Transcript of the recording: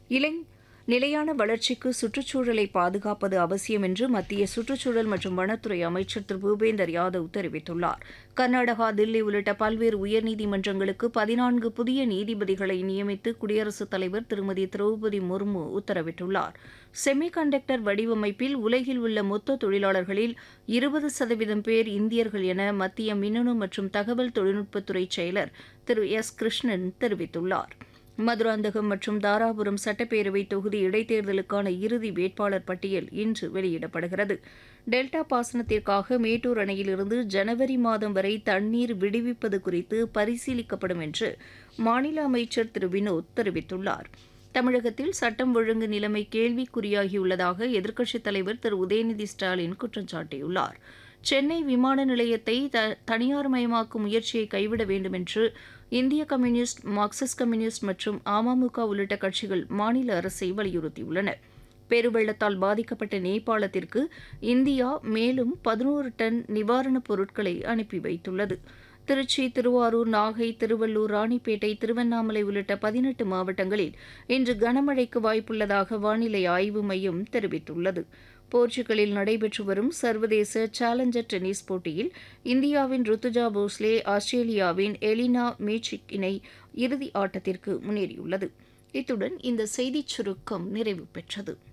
இளை நிலையான வளர்ச்சிக்கு சுற்றுச்சூழலை பாதுகாப்பது அவசியம் என்று மத்திய சுற்றுச்சூழல் மற்றும் வனத்துறை அமைச்சர் திரு பூபேந்தர் யாதவ் தெரிவித்துள்ளார் கர்நாடகா தில்லி உள்ளிட்ட பல்வேறு உயர்நீதிமன்றங்களுக்கு பதினான்கு புதிய நீதிபதிகளை நியமித்து குடியரசுத் தலைவர் திருமதி திரௌபதி முர்மு உத்தரவிட்டுள்ளார் செமி கண்டக்டர் வடிவமைப்பில் உலகில் உள்ள மொத்த தொழிலாளர்களில் இருபது சதவீதம் பேர் இந்தியர்கள் என மத்திய மின்னணு மற்றும் தகவல் தொழில்நுட்பத்துறை செயலர் திரு எஸ் கிருஷ்ணன் தெரிவித்துள்ளார் மதுராந்தகம் மற்றும் தாராபுரம் சட்டப்பேரவை தொகுதி இடைத்தேர்தலுக்கான இறுதி வேட்பாளர் பட்டியல் இன்று வெளியிடப்படுகிறது டெல்டா பாசனத்திற்காக மேட்டூர் அணையிலிருந்து ஜனவரி மாதம் வரை தண்ணீர் விடுவிப்பது குறித்து பரிசீலிக்கப்படும் என்று மாநில அமைச்சர் திரு வினோத் தெரிவித்துள்ளார் தமிழகத்தில் சட்டம் ஒழுங்கு நிலைமை கேள்விக்குறியாகியுள்ளதாக எதிர்க்கட்சித் தலைவர் திரு உதயநிதி ஸ்டாலின் குற்றம் சாட்டியுள்ளார் சென்னை விமான நிலையத்தை த தனியார்மயமாக்கும் முயற்சியை கைவிட வேண்டும் என்று இந்திய கம்யூனிஸ்ட் மார்க்சிஸ்ட் கம்யூனிஸ்ட் மற்றும் அமமுக உள்ளிட்ட கட்சிகள் மாநில அரசை வலியுறுத்தியுள்ளன பெருவெள்ளத்தால் பாதிக்கப்பட்ட நேபாளத்திற்கு இந்தியா மேலும் பதினோரு டன் நிவாரணப் பொருட்களை அனுப்பி வைத்துள்ளது திருச்சி திருவாரூர் நாகை திருவள்ளூர் ராணிப்பேட்டை திருவண்ணாமலை உள்ளிட்ட பதினெட்டு மாவட்டங்களில் இன்று கனமழைக்கு வாய்ப்புள்ளதாக வானிலை ஆய்வு மையம் தெரிவித்துள்ளது போர்ச்சுகலில் நடைபெற்று வரும் சர்வதேச சேலஞ்சர் டென்னிஸ் போட்டியில் இந்தியாவின் ருத்துஜா போஸ்லே ஆஸ்திரேலியாவின் எலினா மேச்சிக் இணை இறுதி ஆட்டத்திற்கு முன்னேறியுள்ளது இத்துடன் இந்த செய்திச் சுருக்கம் நிறைவு பெற்றது